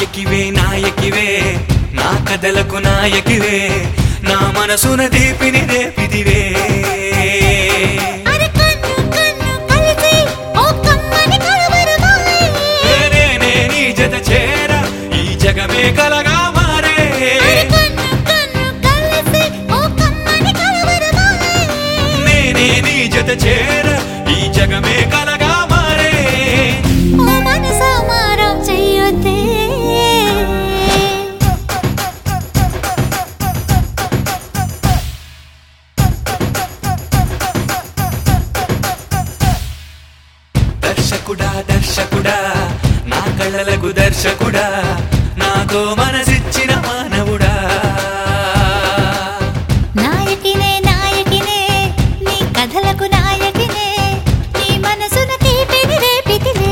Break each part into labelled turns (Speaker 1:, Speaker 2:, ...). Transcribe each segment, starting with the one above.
Speaker 1: నాయకివే నాయకివే నా కథలకు నాయకివే నా మనసున దీపిని రేపిదివే
Speaker 2: అరే కన్ను కన్ను కలిసి ఓ కమ్మని కలవరమాయే
Speaker 1: నేనే నీ జత చేర ఈ జగమే కలగా మారే
Speaker 2: అరే కన్ను కన్ను కలిసి ఓ కమ్మని కలవరమాయే
Speaker 1: నేనే నీ జత చేర ఈ జగమే కలగా మారే
Speaker 2: ఓ మనసా మారం చెయ్యొద్దే
Speaker 1: దర్శకుడా దర్శకుడా నా కళ్ళలకు దర్శకుడా నాకో మనసిచ్చిన మానవుడా
Speaker 2: నాయకినే నాయకినే నీ కథలకు నాయకినే నీ మనసున తీపిని రేపితిలే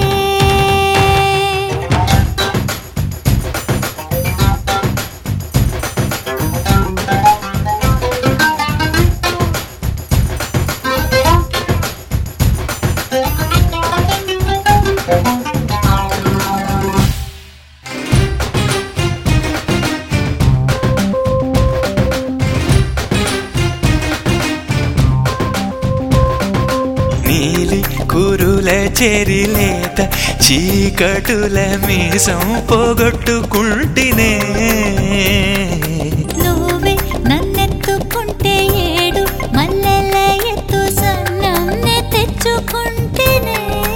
Speaker 1: నీలి కురుల చెరిలేత చీకటుల మీసం పోగొట్టుకుంటినే
Speaker 2: నువ్వే నన్నెత్తుకుంటే ఏడు మల్లెల ఎత్తు సన్నంనే తెచ్చుకుంటేనే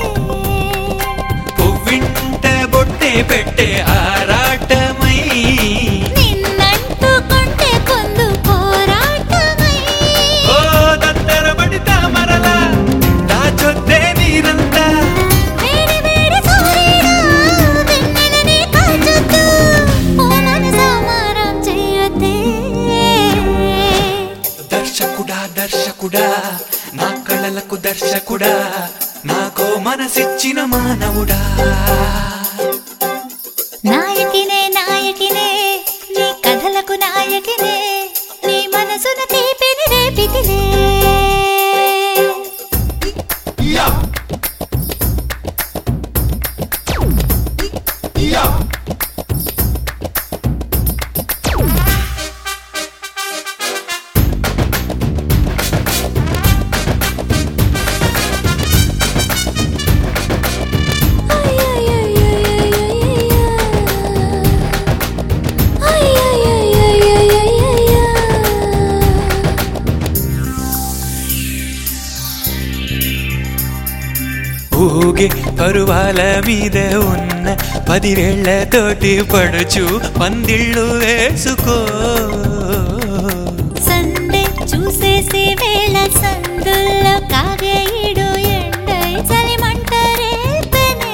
Speaker 1: పువ్వింట బొట్టే పెట్టే ఆరాటమై
Speaker 2: నిన్నంటుకుంటే కొందు పోరాటమై
Speaker 1: ఓ దత్తరబడి తామరల దాచొద్దే నీరంతా
Speaker 2: వేడి వేడి సూర్యుడా వెన్నెలని కాచొద్దు ఓ మనసా మారం చెయ్యొద్దే
Speaker 1: దర్శకుడా దర్శకుడా నా కళలకు దర్శకుడా నాకో మనసిచ్చిన మానవుడా
Speaker 2: నాయకినే నాయకినే నీ కథలకు నాయకినే నీ మనసున తీపిని రేపితిలే
Speaker 1: ఊగే పరువాల మీద ఉన్న పదివేళ్లతోటి పడుచు పందిళ్ళు వేసుకో
Speaker 2: సందే చూసేసి వేళ సందుల్లో కాగేయుడు ఎండై చలిమంటరేపెనే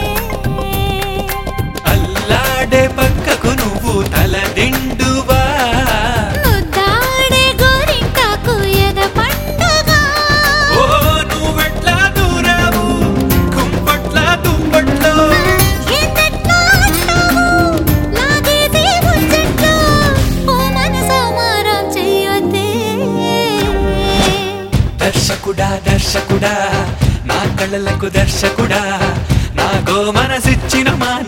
Speaker 1: అల్లాడే పక్కకు నువ్వు తల దిండువా
Speaker 2: ముద్దాడే గోరింటాకు ఎద పండగ
Speaker 1: ఓ నువ్వెట్లా దూరావు కుంపట్ల దుప్పట్లో
Speaker 2: ఎందెట్లా అంటావు లాగేసి ముచ్చట్లో ఓ మనసా మారం చెయ్యొద్దే
Speaker 1: దర్శకుడా దర్శకుడా నా కళ్ళలకు దర్శకుడా నాకో మనసిచ్చిన మాయ